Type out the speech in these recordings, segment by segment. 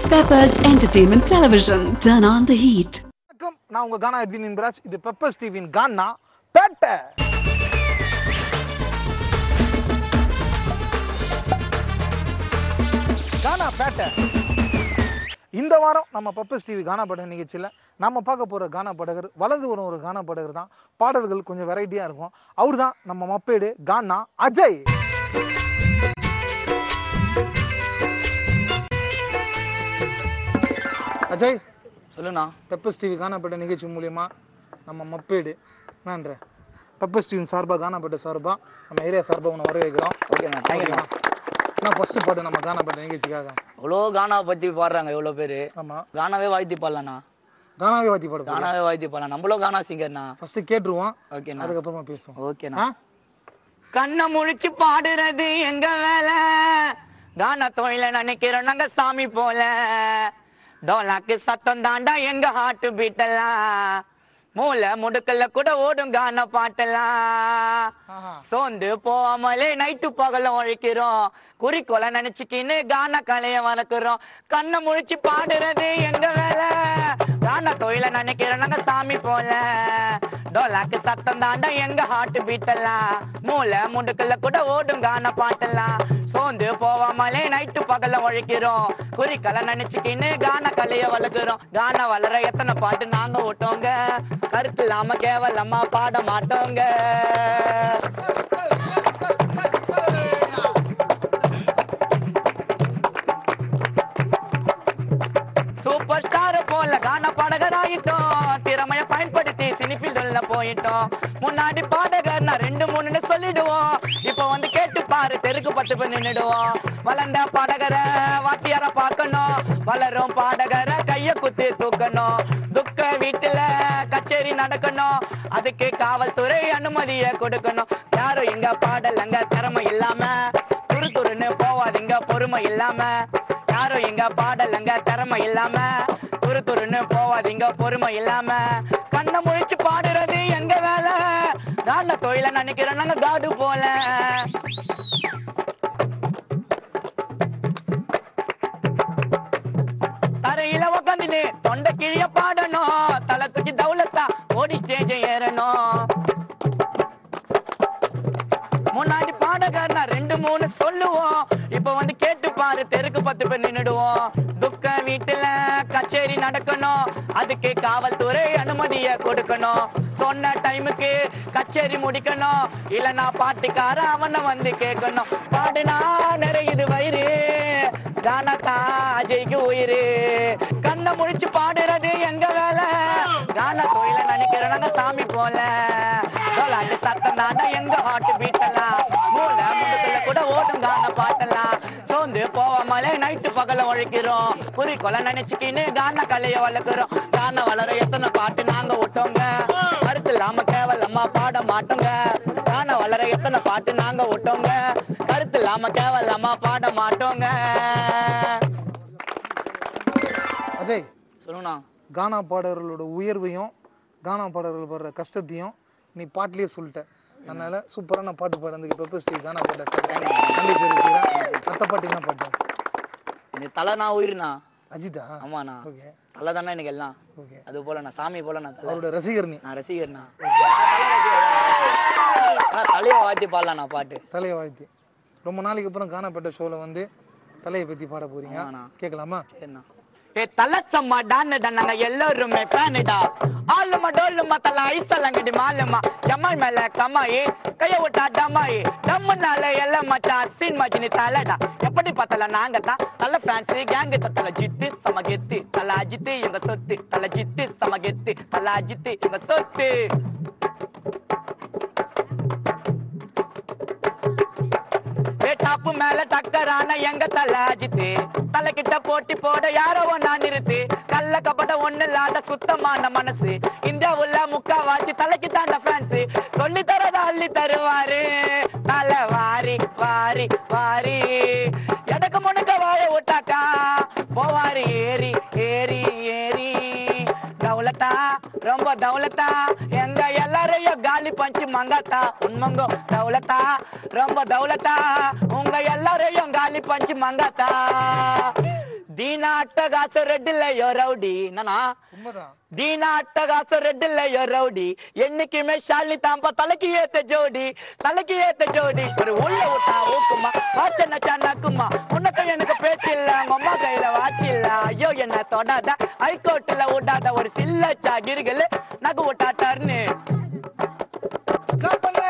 Peppers Entertainment Television. Turn on the heat. வணக்கம் நான் உங்க கானா எட்வின் இன்பராஜ் இது பெப்பர்ஸ் டிவியின் கானா பேட்டை கானா பேட்டை இந்த வாரம் நம்ம பெப்பர்ஸ் டிவி கானா பாடகர் நிகழ்ச்சியில் நம்ம பார்க்க போகிற கானா பாடகர் வலது வரும் ஒரு கானா பாடகர் தான் பாடல்கள் கொஞ்சம் வெரைட்டியாக இருக்கும் அவர் தான் நம்ம மப்பேடு கானா அஜய் அஜய் சொல்லுண்ணா பெப்பர்ஸ் டிவி காணப்பட்ட நிகழ்ச்சி மூலியமா நம்ம மப்பேடு என்னன்ற பெப்பர்ஸ் டிவியின் சார்பாக காணப்பட்ட சார்பாக நம்ம ஏரியா சார்பாக உன்னை வரவேற்கிறோம் ஓகேண்ணா தேங்க்யூண்ணா நான் ஃபஸ்ட்டு பாட்டு நம்ம காணப்பட்ட நிகழ்ச்சிக்காக இவ்வளோ கானாவை பற்றி பாடுறாங்க எவ்வளோ பேர் ஆமாம் கானாவே வாழ்த்தி பாடலாண்ணா கானாவே வாத்தி பாட போகிறோம் கானாவே வாழ்த்தி பாடலாம் நம்மளும் கானா சிங்கர்ண்ணா ஃபஸ்ட்டு கேட்டுருவோம் ஓகேண்ணா அதுக்கப்புறமா பேசுவோம் ஓகேண்ணா ஆ கண்ணை முழிச்சு பாடுறது எங்க வேலை கான தொழில நினைக்கிறோம் நாங்க சாமி போல டோலாக்கு சத்தம் தாண்டா எங்க ஹார்ட் பீட்டெல்லாம் மூளை முடுக்கல்ல கூட ஓடும் கான பாட்டெல்லாம் ஆஹா. சோர்ந்து போகாமலே நைட்டு பகல உழைக்கிறோம் குறிக்கோளை நினைச்சுக்கின்னு கான கலைய வளர்க்குறோம் கண்ணை முழிச்சு பாடுறது எங்க வேலை கான தொழில நினைக்கிறோம் நாங்க சாமி போல டோலாக்கு சத்தம் தாண்டா எங்க ஹார்ட் பீட்டெல்லாம் மூளை முடுக்கல்ல கூட ஓடும் கான பாட்டெல்லாம் சோர்ந்து போகாமலே நைட்டு பகல உழைக்கிறோம் குறிக்கலை நினைச்சுக்கின்னு கான கலைய வளர்க்குறோம் கான வளர எத்தனை பாட்டு நாங்க ஓட்டோங்க கருத்து இல்லாம கேவலமா பாட மாட்டோங்க சூப்பர் ஸ்டார் போல கான பாடகராயிட்டோம் திறமைய பயன்படுத்தி சினிஃபீல்டுல போயிட்டோம் முன்னாடி பாடகர் நான் ரெண்டு மூணுன்னு சொல்லிடுவோம் இப்போ வந்து கேட்டு பாரு தெருக்கு பத்து பேர் நின்னுடுவோம் வளர்ந்த பாடகரை வாத்தியார பார்க்கணும் வளரும் பாடகரை கைய குத்தி தூக்கணும் துக்க வீட்டுல கச்சேரி நடக்கணும் அதுக்கு காவல்துறை அனுமதியை கொடுக்கணும் யாரும் எங்க பாடலங்க திறமை இல்லாம துரு துருன்னு போவாதீங்க பொறுமை இல்லாம யாரும் எங்க பாடலங்க திறமை இல்லாம துரு துருன்னு போவாதீங்க பொறுமை இல்லாம கண்ணை முழிச்சு பாடுறது எங்க வேலை காண்ட தொழில நினைக்கிறோம் நாங்க காடு போல தரையில உக்காந்துட்டு தொண்டை கிழிய பாடணும் தலை தூக்கி தௌலத்தா ஓடி ஸ்டேஜ் ஏறணும் முன்னாடி பாடகர் நான் ரெண்டு மூணு சொல்லுவோம் இப்ப வந்து கேட்டு பாரு தெருக்கு பத்து பேர் நின்னுடுவோம் துக்க வீட்டுல கச்சேரி நடக்கணும் அதுக்கு காவல்துறை அனுமதிய கொடுக்கணும் சொன்ன டைமுக்கு கச்சேரி முடிக்கணும் இல்லனா பாட்டுக்கார அவனை வந்து கேட்கணும் பாடுனா நிறையுது வயிறு கானத்தா அஜய்க்கு உயிரு கண்ணை முழிச்சு பாடுறது எங்க வேலை கான தொழில நினைக்கிறோம் நாங்க சாமி போல டோலாட்டு சத்தம் தாண்டா எங்க ஹார்ட் பீட்டெல்லாம் மூளை முடுக்கல கூட ஓடும் கான பாட்டெல்லாம் சோர்ந்து போவாமலே நைட்டு பகல உழைக்கிறோம் குறிக்கோளை நினைச்சுக்கின்னு கான கலைய வளர்க்குறோம் கான வளர எத்தனை பாட்டு நாங்க விட்டோங்க கருத்து இல்லாம கேவலமா பாட மாட்டோங்க கான வளர எத்தனை பாட்டு நாங்க விட்டோங்க கருத்து இல்லாம கேவலமா பாட மாட்டோங்க அஜய் சொல்லுண்ணா கானா பாடகர்களோட உயர்வையும் கானா பாடகர்கள் படுற கஷ்டத்தையும் நீ பாட்டிலேயே சொல்லிட்ட அதனால சூப்பரான பாட்டு பாடுறதுக்கு பெப்பர்ஸ் டிவி கானா பாட நன்றி தெரிவிச்சுக்கிறேன் மற்ற பாட்டு என்ன பாட்டு இந்த தலை நான் உயிர்ண்ணா அஜிதா ஆமாண்ணா ஓகே தலை தானே எனக்கு எல்லாம் ஓகே அது போல நான் சாமி போல நான் தலை அவரோட ரசிகர் நீ நான் ரசிகர்ண்ணா ஆனா தலையை வாத்தி பாடலாம் நான் பாட்டு தலையை வாழ்த்தி ரொம்ப நாளைக்கு அப்புறம் காணப்பட்ட ஷோவில் வந்து தலையை பற்றி பாட போறீங்க ஆமாண்ணா. கேட்கலாமா சரிண்ணா ஏ தலை சம்மா டான்னுடா நாங்க எல்லாருமே ஃபேனுடா ஆளுமா டோலுமா தலை ஐசலங்கடி மாலுமா ஜமாய் மேல கமாயி கைய விட்டா டமாயி டம்முனால எல்லாம் மச்சா சீன் மச்சினி தலைடா எப்படி பார்த்தல நாங்க தான் தலை ஃபேன்ஸ் கேங்கு தலை ஜித்து சமகெத்து தலை அஜித்து எங்க சொத்து தலை ஜித்து சமகெத்து தலை அஜித்து எங்க சொத்து டாப்பு மேல டக்கரான எங்க தலை அஜித்து தலை கிட்ட போட்டி போட யாரோ ஒன்னா நிறுத்து கள்ள கபட ஒண்ணு இல்லாத சுத்தமான மனசு இந்தியாவுல முக்காவாசி தலைக்கு தாண்ட ஃபேன்ஸ் சொல்லி தரத அள்ளி தருவாரு தலை வாரி வாரி வாரி எடக்கு முணுக்க வாழ விட்டாக்கா போவாரு ஏறி ஏறி ஏறி தௌலத்தா ரொம்ப தௌலத்தா எங்க எல்லாரையும் காலி பஞ்சு மங்காத்தா உண்மங்கோ தௌலத்தா ரொம்ப தௌலத்தா உங்க எல்லாரையும் காலி பஞ்சு மங்காத்தா தீனா அட்டகாச ரெட்டிலையோ ரவுடி நானா உண்மைதான் தீனா அட்டகாச ரெட்டிலையோ ரவுடி என்னைக்குமே ஷாலினி தாம்பா தலைக்கு ஏத்த ஜோடி தலைக்கு ஏத்த ஜோடி ஒரு உள்ள விட்டா ஊக்குமா வாச்சன சன்னாக்குமா உனக்கு எனக்கு பேச்சு இல்ல உங்க அம்மா கையில வாட்சி இல்ல ஐயோ என்ன தொடாத ஹைகோர்ட்ல விடாத ஒரு சில்ல சாகிர்கள் நகு விட்டாட்டாருன்னு Clap பண்ணு.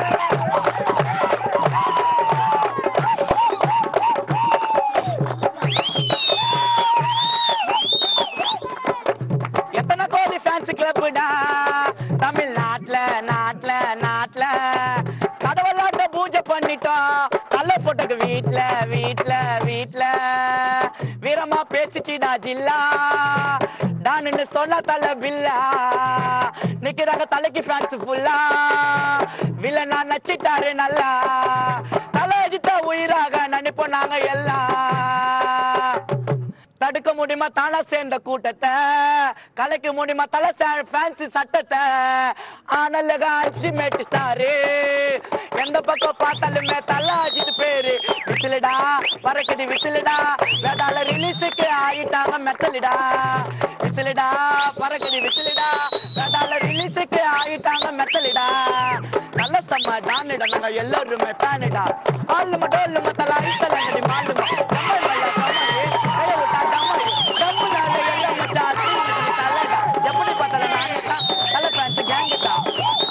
எத்தனை கோடி ஃபேன்ஸ் கிளப்புடா தமிழ்நாட்டுல நாட்டுல நாட்டுல கடவுளாட்ட பூஜை பண்ணிட்டோம் நல்ல போட்டோக்கு வீட்ல வீட்ல வீட்ல வீரமா பேசிச்சுடா ஜில்லா டான்னு சொன்ன தல பில்லா நிக்கிறாங்க தலைக்கு ஃபேன்ஸ் ஃபுல்லா வில்லனா நச்சிட்டாரு நல்லா தலை அஜித்தா உயிராக நினைப்போம் நாங்க எல்லாம் தடுக்க முடியுமா தானா சேர்ந்த கூட்டத்தை கலைக்க முடியுமா தலை ஃபேன்சி சட்டத்தை ஆனல்லக அல்டிமேட் ஸ்டாரு எந்த பக்கம் பார்த்தாலுமே தலை அஜித் பேரு விசிலுடா பறக்குது விசிலுடா வேதால ரிலீஸுக்கு ஆகிட்டாங்க மெத்தலிடா விசிலுடா பறக்குது விசிலுடா வேதால ரிலீஸுக்கு ஆகிட்டாங்க மெத்தலிடா நல்ல செம்ம டானுடா நாங்க எல்லாருமே ஃபேனுடா ஆளும டோல்லும தலா ஐத்தலங்கடி மாலும கமல் நல்ல கமல் கையை விட்டா டமல் டம்முனால எல்லாம் மச்சா சீனிக்கு தலைடா எப்படி பார்த்தாலும் நாங்க தான் தலை ஃபேன்ஸ் கேங்கு தான்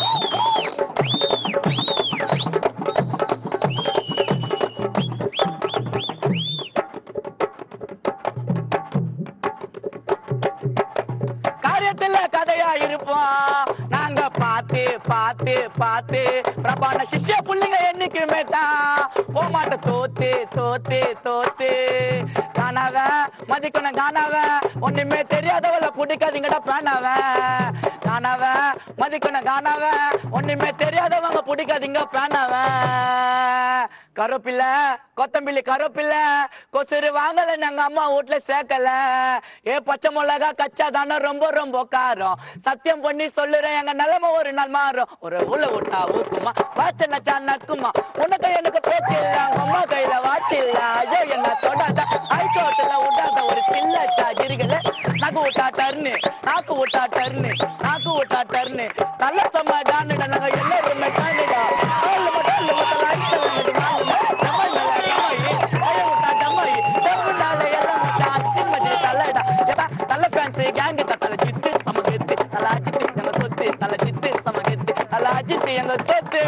காரியத்துல கதையா இருப்போம் நாங்க பார்த்து பார்த்து பார்த்து பிரபான சிஷ்ய புள்ளிங்க என்னைக்குமே தான் போமாட்ட தோத்து தோத்து தோத்து காணாவ மதிக்கணும் காணாவ ஒண்ணுமே தெரியாதவள பிடிக்காதீங்கடா பேனாவ காணாவ மதிக்கணும் காணாவ ஒண்ணுமே தெரியாதவங்க பிடிக்காதீங்க பேனாவ கருப்பில்ல கொத்தம்பிள்ளி கருப்பில்ல கொசுறு வாங்கல நாங்க அம்மா வீட்ல சேர்க்கல ஏ பச்சை மிளகா கச்சா தானே ரொம்ப ரொம்ப காரம் சத்தியம் பண்ணி சொல்லுறேன் எங்க நிலைமை ஒரு நாள் மாறும் ஒரு உள்ள விட்டா ஊக்குமா வாச்ச நச்சா நக்குமா உனக்கு எனக்கு பேச்சு இல்ல உங்க அம்மா கையில வாட்சி இல்ல ஐயோ என்ன தொடாத ஹைகோர்ட்ல விடாத ஒரு சில்ல சாகிரிகள நகு விட்டா டர்னு நாக்கு விட்டா டர்னு நாக்கு விட்டா டர்னு நல்ல சமாடான்னு நாங்க எல்லாருமே சாணிடா ஆளு மட்டும் இல்ல மொத்தம் லைஃப் வந்து மாலுமா டமாய் டமாய் ஐயோ விட்டா டமாய் டம்முனால எல்லாம் மச்சான் சிம்மஜி தலடா ஏதா தல ஃபேன்ஸ் கேங் தல ஜித்து சமகத்து தல அஜித்து எங்க சொத்து தல ஜித்து சமகத்து தல அஜித்து எங்க சொத்து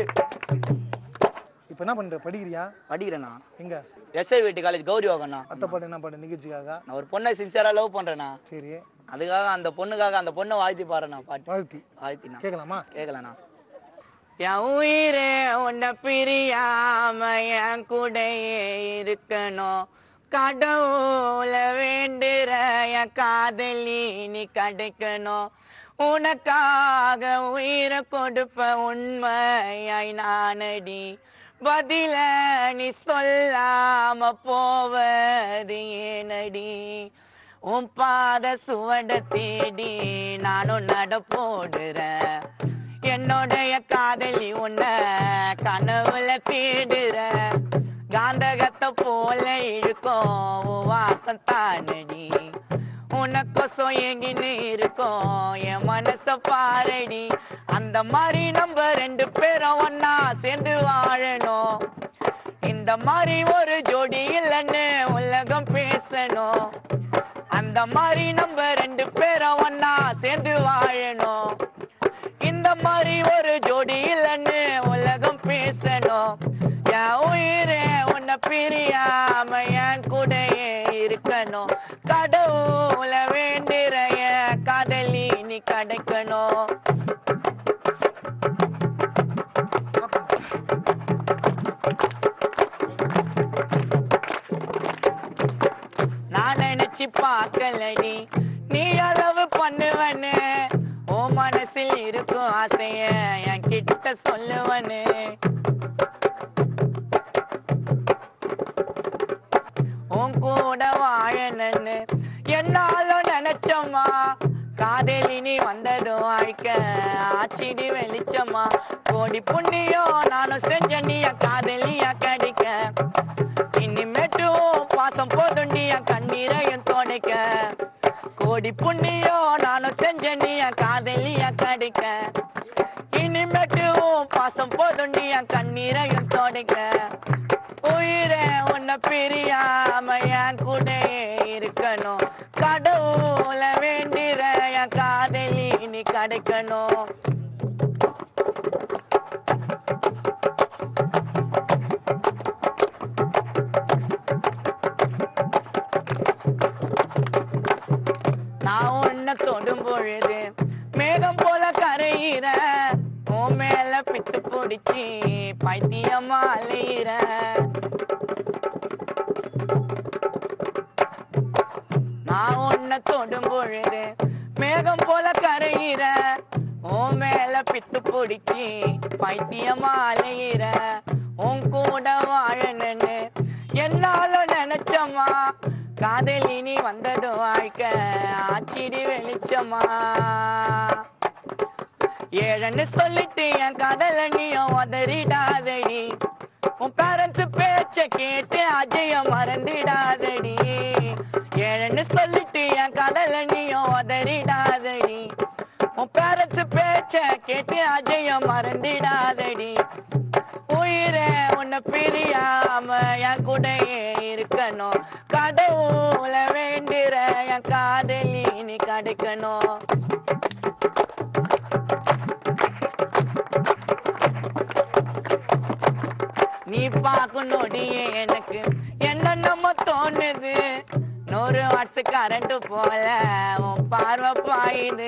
இப்ப என்ன பண்ற படிக்கிறியா படிக்கிறேண்ணா எங்க எஸ்ஐ வீட்டு காலேஜ் கௌரி வாகண்ணா அத்தை பாட்டு என்ன பாட்டு நிகழ்ச்சிக்காக நான் ஒரு பொண்ணை சின்சியரா லவ் பண்றேன்னா சரி அதுக்காக அந்த பொண்ணுக்காக அந்த பொண்ணை வாழ்த்தி பாடுறேண்ணா பாட்டு வாழ்த்தி வாழ்த்தினா கேட்கலாமா கேட்கலண்ணா என் உயிரே உன்னை பிரியாம என் கூடயே இருக்கணும் கடவுள வேண்டுற என் காதலி நீ கிடைக்கணும் உனக்காக உயிரை கொடுப்ப உண்மையாய் நானடி பதில நீ சொல்லாம போவது ஏனடி உன் பாத சுவட தேடி நானும் நட போடுறேன் என்னுடைய காதலி உன்ன கனவுல தேடுற காந்தகத்தை போல இழுக்கும் உன் வாசம் தானடி உனக்கொசம் எங்கின்னு இருக்கும் என் மனச பாரடி அந்த மாதிரி நம்ம ரெண்டு பேரும் ஒன்னா சேர்ந்து வாழணும் இந்த மாதிரி ஒரு ஜோடி இல்லைன்னு உலகம் பேசணும் அந்த மாதிரி நம்ம ரெண்டு பேரும் ஒன்னா சேர்ந்து வாழணும் இந்த மாதிரி ஒரு ஜோடி இல்லைன்னு உலகம் பேசணும் என் உயிரே உன்னை பிரியாம என் கூடயே இருக்கணும் கடவுள வேண்டிற என் காதலி நீ கிடைக்கணும் நான் நினைச்சு பார்க்கலடி நீ அளவு பண்ணுவனு ஓ மனசில் இருக்கும் ஆசைய என் கிட்ட சொல்லுவனு உன் கூட வாழணுன்னு என்னாலும் நினைச்சோமா காதலி நீ வந்ததும் வாழ்க்க ஆச்சிடி வெளிச்சமா கோடி புண்ணியம் நானும் செஞ்ச நீ காதலியா கிடைக்க இனிமேட்டும் பாசம் போதுண்டி என் கண்ணீரையும் துடைக்க கோடி புண்ணியம் நானும் செஞ்ச நீ என் காதலிய கடிக்க இனிமேட்டு உன் பாசம் போதுண்டி என் கண்ணீரையும் துடைக்க உயிரே உன்னை பிரியாம என் கூட இருக்கணும் கடவுள வேண்டிற என் காதலி நீ கிடைக்கணும் நான் உன்னை தொடும் பொழுது மேகம் போல கரையிற உன் மேல பித்து பிடிச்சி பைத்தியமா அலையிற நான் உன்னை தொடும் பொழுது மேகம் போல கரையிற உன் மேல பித்து பிடிச்சி பைத்தியமா அலையிற உன் கூட வாழணுன்னு என்னாலும் நினைச்சம்மா காதலி நீ வந்தது வாழ்க்கை ஆச்சிடி வெளிச்சமா ஏழன்னு சொல்லிட்டு என் காதல நீயும் உதறிடாதடி உன் பேரண்ட்ஸ் பேச்ச கேட்டு அஜய மறந்திடாதடி ஏழன்னு சொல்லிட்டு என் காதல நீயும் உதறிடாதடி உன் பேரண்ட்ஸ் பேச்ச கேட்டு அஜய மறந்திடாதடி உயிரே உன்னை பிரியாம என் கூடயே இருக்கணும் கடவுள வேண்டிற என் காதலி நீ கிடைக்கணும் நீ பார்க்கணுடியே எனக்கு என்னென்னமோ தோணுது நூறு வாட்ஸ் கரண்ட் போல உன் பார்வை பாயுது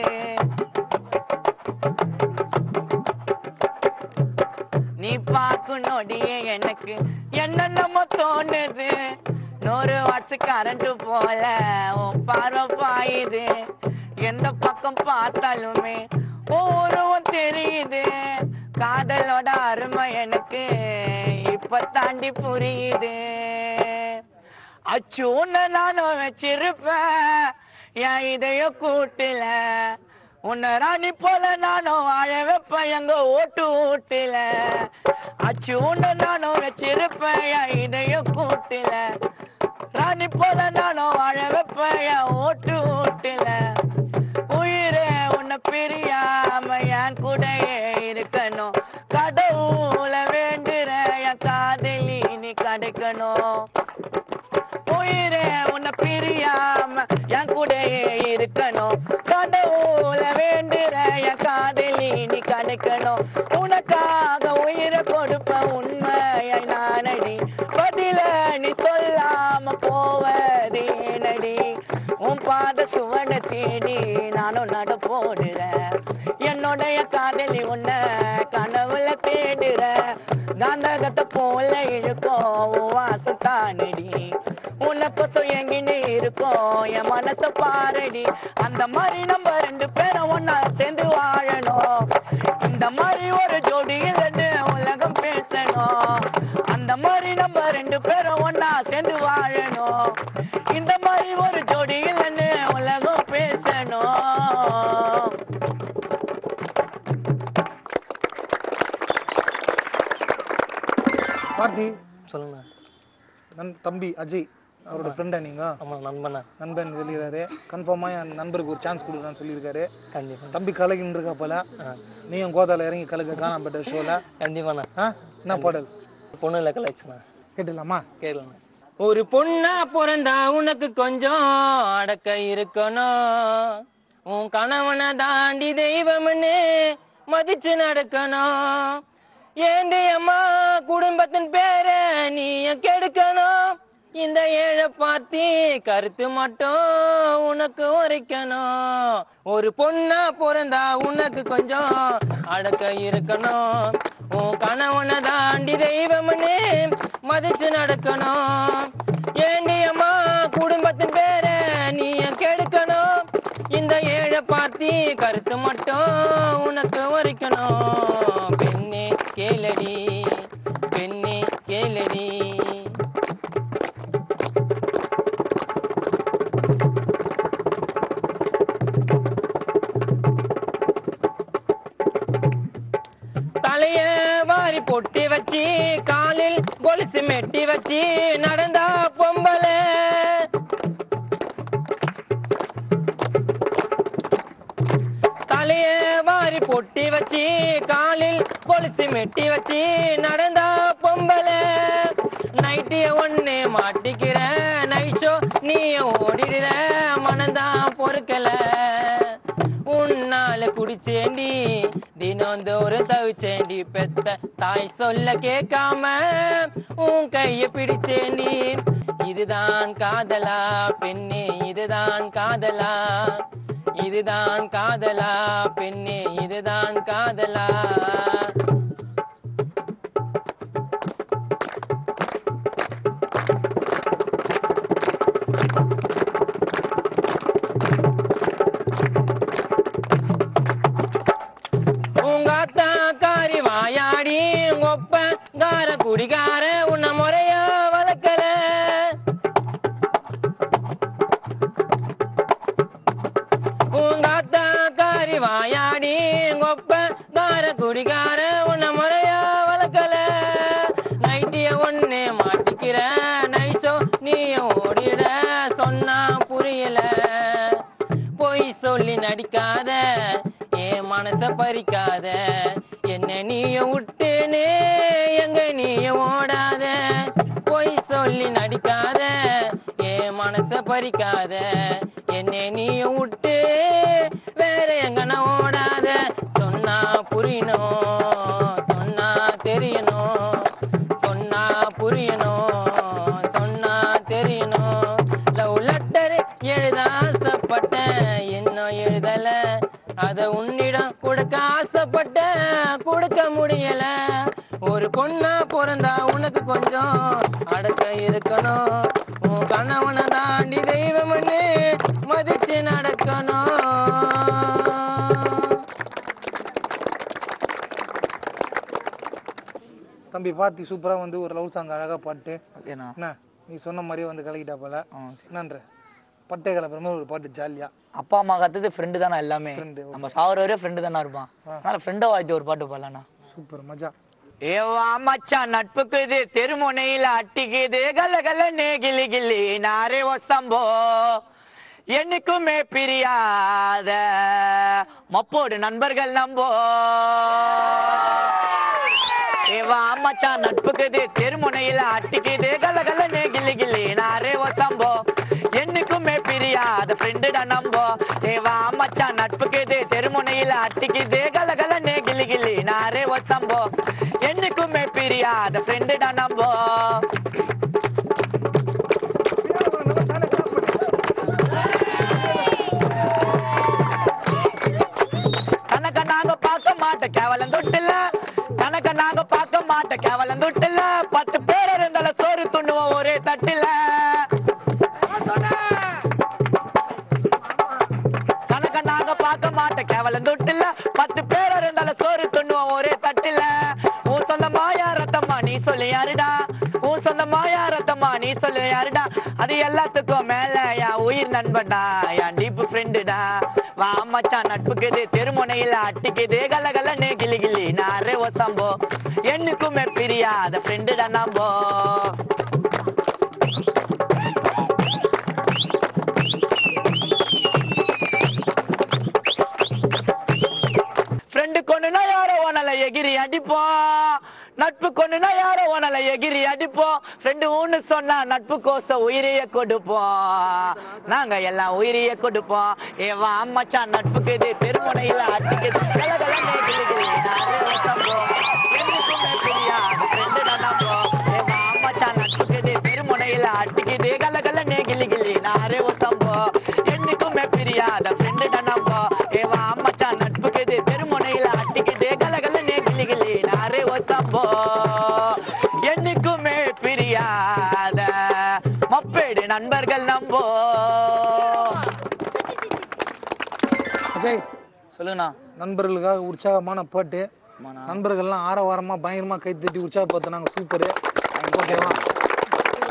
நீ பார்க்கணுடியே எனக்கு என்னென்னமோ தோணுது நூறு வாட்ஸ் கரண்ட் போல உன் பார்வை பாயுது எந்த பக்கம் பார்த்தாலுமே உருவம் தெரியுது காதலோட அருமை எனக்கு இப்ப தாண்டி புரியுது அச்சூன்னு நானும் வச்சிருப்பேன் என் இதையோ கூட்டுல உன்னை ராணி போல நானும் வாழ வைப்பேன் எங்க ஓட்டு ஊட்டுல அச்சு உன்னை நானும் வச்சிருப்பேன் என் இதையோ கூட்டுல ராணி போல நானும் வாழ வைப்பேன் என் ஓட்டு ஊட்டுல உயிரே உன்னை பிரியாம என் கூடயே இருக்கணும் கடவுள வேண்டுற என் காதலி நீ கிடைக்கணும் உயிரே உன்னை பிரியாம என் கூடயே இருக்கணும் கடவுள வேண்டுற என் காதலி நீ கிடைக்கணும் உனக்காக உயிரை கொடுப்ப உண்மையை நானடி பதில நீ சொல்லாம போவது ஏனடி உன் பாத சுவட தேடி நானும் நட போடுறேன் என்னுடைய காதலி உன்னை கனவுல தேடுற காந்தகத்தை போல இழுக்கும் உன் வாசம் தானடி உனக்கொசம் எங்கின்னு இருக்கும் என் மனச பாரடி அந்த மாதிரி நம்ம ரெண்டு பேரும் ஒன்னா சேர்ந்து வாழணும் இந்த மாதிரி ஒரு ஜோடி இல்லைன்னு உலகம் பேசணும் அந்த மாதிரி நம்ம ரெண்டு பேரும் ஒன்னா சேர்ந்து வாழணும் இந்த மாதிரி ஒரு ஜோடி இல்லைன்னு உலகம் பேசணும் கார்த்தி சொல்லுங்க நன் தம்பி அஜய் அவரோட ஃப்ரெண்டா நீங்க ஆமாம் நண்பண்ணா நண்பன் சொல்லிடுறாரு கன்ஃபார்மாக என் நண்பருக்கு ஒரு சான்ஸ் கொடுக்குறான்னு சொல்லியிருக்காரு கண்டிப்பாக தம்பி கலகின்னு இருக்கா போல நீயும் கோதால இறங்கி கலக்க காணாம்பட்ட ஷோவில் கண்டிப்பாண்ணா ஆ என்ன பாடல் பொண்ணு இல்லை கலெக்ஷனா கேட்டுலாமா கேட்கலண்ணா ஒரு பொண்ணா பிறந்தா உனக்கு கொஞ்சம் அடக்க இருக்கணும் உன் கணவனை தாண்டி தெய்வம்னு மதிச்சு நடக்கணும் ஏண்டி அம்மா குடும்பத்தின் பேரை நீ கெடுக்கணும் இந்த ஏழை பார்த்தி கருத்து மட்டும் உனக்கு உரைக்கணும் ஒரு பொண்ணா பிறந்தா உனக்கு கொஞ்சம் அடக்க இருக்கணும் உன் கணவனை தாண்டி தெய்வம்னு மதிச்சு நடக்கணும் ஏண்டி அம்மா குடும்பத்தின் பேரை நீ கெடுக்கணும் இந்த ஏழை பார்த்தி கருத்து மட்டும் உனக்கு உரைக்கணும் பெண்ணே கேளடி பெண்ணே கேளடி தலைய பொட்டி வச்சு காலில் கொலுசு மெட்டி வச்சு நடந்தா பொம்பளை தலைய வாரி பொட்டி வச்சு காலில் கொலுசு மெட்டி வச்சு நடந்தா பொம்பளை நைட்டிய ஒண்ணு மாட்டிக்கிற நைட் ஷோ நீ ஓடிடுற மனந்தான் பொறுக்கல உன்னால குடிச்சேண்டி தினந்தோறும் தவிச்சேண்டி பெத்த தாய் சொல்ல கேட்காம உன் கைய பிடிச்சேண்டி இதுதான் காதலா பெண்ணே இதுதான் காதலா இதுதான் காதலா பெண்ணே இதுதான் காதலா உங்க அத்தா காரி வாயாடி உங்க ஒப்ப கார குடிகார உன்னை முறையா வளர்க்கல உங்க அத்தா காரி வாயாடி உங்க ஒப்ப கார குடிகார உன்னை முறையா வளர்க்கல நைட்டிய ஒண்ணு மாட்டிக்கிற நைசோ நீ ஓடிட சொன்னா புரியல பொய் சொல்லி நடிக்காத என் மனச பறிக்காத என்ன நீயும் விட்டுன்னு எங்க நீயும் ஓடாத பொய் சொல்லி நடிக்காத என் மனச பறிக்காத என்ன நீயும் விட்டு வேற எங்கன ஓடாத சொன்னா புரியணும் சொன்னா தெரியணும் சொன்னா புரியணும் சொன்னா தெரியணும் லவ் லெட்டர் எழுத ஆசைப்பட்டேன் இன்னும் எழுதல அத உன்னிடம் கொடுக்க ஆசைப்பட்டேன் கொடுக்க முடியல ஒரு பொண்ணா பிறந்தா உனக்கு கொஞ்சம் அடக்க இருக்கணும் உன் கணவனை தாண்டி தெய்வம்னு மதிச்சு நடக்கணும் தம்பி பார்த்தி சூப்பராக வந்து ஒரு லவ் சாங் அழகாக பாட்டு ஓகேண்ணா என்ன நீ சொன்ன மாதிரியே வந்து கலக்கிட்டா போல என்னன்ற பட்டை கலப்புற மாதிரி ஒரு பாட்டு ஜாலியா அப்பா அம்மா கத்தது ஃப்ரெண்டு தானே எல்லாமே Friend, நம்ம சாவர வரையும் ஃப்ரெண்டு தானே இருப்பான் அதனால ஃப்ரெண்டை வாழ்த்தி ஒரு பாட்டு பாடலாண்ணா சூப்பர் மஜா ஏவா மச்சான் நட்புக்குது தெருமுனையில அட்டிக்குது கல்ல கல்ல நே கிளி கிளி நாரே ஒசம்போ என்னைக்குமே பிரியாத மப்போடு நண்பர்கள் நம்போ ஏவா மச்சான் நட்புக்குது தெருமுனையில அட்டிக்குது கல்ல கல்ல நே கிளி கிளி நாரே ஒசம்போ என்னைக்குமே பிரியாத ஃப்ரெண்டுடா நம்போ ஏவா மச்சான் நட்புக்குது தெருமுனையில அட்டிக்குது கல கல நே கிளி கிளி நாரே ஒசம்போ என்னைக்குமே பிரியாத ஃப்ரெண்டுடா நம்போ கணக்க நாங்க பார்க்க மாட்டோம் கேவலம் தொட்டில்ல கணக்க நாங்க பார்க்க மாட்டோம் கேவலம் தொட்டில்ல பத்து பேர் இருந்தாலும் சோறு துண்ணுவோம் ஒரே தட்டில கணக்க நாங்க பார்க்க மாட்டோம் கேவலம் தொட்டில்ல பத்து பேர் இருந்தாலும் சோறு துண்ணுவோம் ஒரே தட்டில உன் சொந்தமா யாரத்தம்மா நீ சொல்லு யாருடா உன் சொந்தமா யாரத்தம்மா நீ சொல்லு யாருடா அது எல்லாத்துக்கும் மேல என் உயிர் நண்பன்டா என் டீப் ஃப்ரெண்டுடா வா மச்சான் நட்புக்குது தெருமுனையில அட்டிக்குது கல கலன்னு கிளி கிளி நாரே ஒசம்போ என்னைக்குமே பிரியாத ஃப்ரெண்டுடா நம்போ ஃப்ரெண்டு கொண்டுனா யாரோ உனல எகிரி அடிப்போம் நட்பு கொண்டுனா யாரோ உனல எகிரி அடிப்போம் ஃப்ரெண்டு ஒன்னு சொன்னா நட்பு கோச உயிரைய கொடுப்போம் நாங்க எல்லாம் உயிரைய கொடுப்போம் ஏவா அம்மாச்சான் நட்புக்கு இது தெருமுனையில அட்டிக்குது கலகலன்னே கிளுகிளு, நாரே வசம்போ. என்னைக்குமே பிரியாத friend டா நம்போ. ஏவா அம்மாச்சான் நட்புக்கு இது தெருமுனையில அட்டிக்குது கலகலன்னே கிளுகிளு, நாரே வசம்போ. என்னைக்குமே பிரியாத ஃப்ரெண்டு நம்போ ஏவா அம்மாச்சான் நட்புக்கு இது தெருமுனையில அட்டிக்குது கலகலன்னே கிளிகிளி நாரே ஒசம்போ என்னைக்குமே பிரியாத மப்பேடு நண்பர்கள் நம்போ அஜய் சொல்லுங்கண்ணா நண்பர்களுக்காக உற்சாகமான பாட்டு ஆமாண்ணா. நண்பர்கள்லாம் ஆரவாரமாக பயங்கரமாக கை தட்டி உற்சாகப்படுத்தினாங்க சூப்பரு ஓகேவா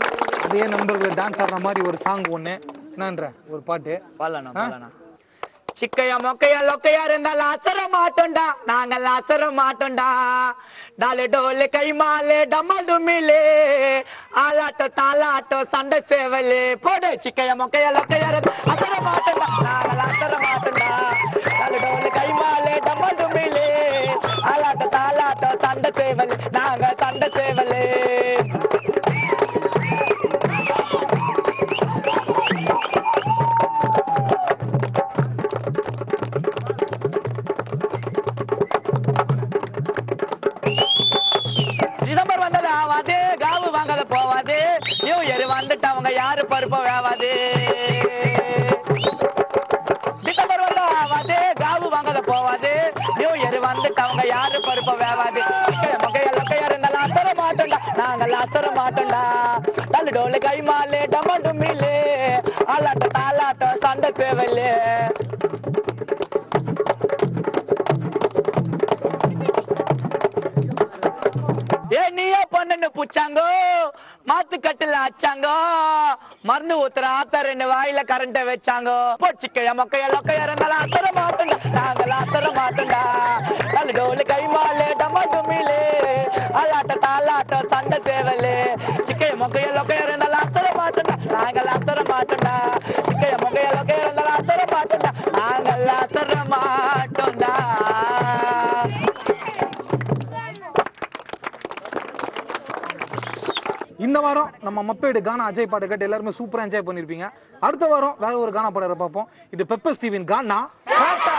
அதே நண்பர்கள் டான்ஸ் ஆடுற மாதிரி ஒரு சாங் ஒன்று என்னன்ற ஒரு பாட்டு பாடலாண்ணா பாடலாண்ணா சிக்கையா மொக்கையா லொக்கையா இருந்தாலும் அசர மாட்டோம்டா நாங்கள் அசர மாட்டோம்டா டாலு டோலு கை மாலு டம்மா டுமிலு ஆலாட்டோ தாலாட்டோ சண்டை சேவலு போடு சிக்கையா மொக்கையா லொக்கையா இருந்தா அசர மாட்டோம்டா நாங்கள் அசர மாட்டோம்டா டாலு டோலு கை மாலு டம்மா டுமிலு ஆலாட்டோ தாலாட்டோ சண்டை சேவலு நாங்க சண்டை சேவலு டிசம்பர் வந்தது ஆவாது காவு வாங்காத போவாது நியூ இயர் வந்துட்டு அவங்க யாரு பருப்ப வேவாது டிசம்பர் வந்தா ஆவாது காவு வாங்காத போவாது நியூ இயர் வந்துட்டு அவங்க யாரு பருப்ப வேவாது மொக்கைய லொக்கையா இருந்தாலும் அசர மாட்டோம்டா நாங்கள் அசர மாட்டோம்டா டல்லு டோலு கை மாலு டமா டுமிலு ஆலாட்ட தாலாட்டம் சண்டை சேவலு ஏ நீயே பொண்ணுன்னு புச்சாங்கோ மாத்து கட்டுல அச்சாங்கோ மருந்து ஊத்துற ஆத்தா ரெண்டு வாயில கரண்ட வச்சாங்கோ பொச்சிக்கைய மொக்கைய லொக்கைய இருந்தாலும் அசர மாட்டோம்டா நாங்கள் அசர மாட்டோம்டா நல்ல டோலு கை மாலு டமா டுமிலு அலாட்ட தாலாட்ட சண்டை சேவலு சிக்கைய மொக்கைய லொக்கைய இருந்தாலும் அசர மாட்டோம்டா நாங்கள் அசர மாட்டோம்டா சிக்கைய மொக்கைய லொக்கைய இருந்தாலும் அசர மாட்டோம்டா நாங்கள் அசர மாட்டோம்டா இந்த வாரம் நம்ம மப்பேடு கானா அஜய் பாட்டு கேட்டு எல்லாருமே சூப்பராக என்ஜாய் பண்ணியிருப்பீங்க அடுத்த வாரம் வேற ஒரு கானா பாடரை பார்ப்போம் இது பெப்பர் ஸ்டீவின் கானா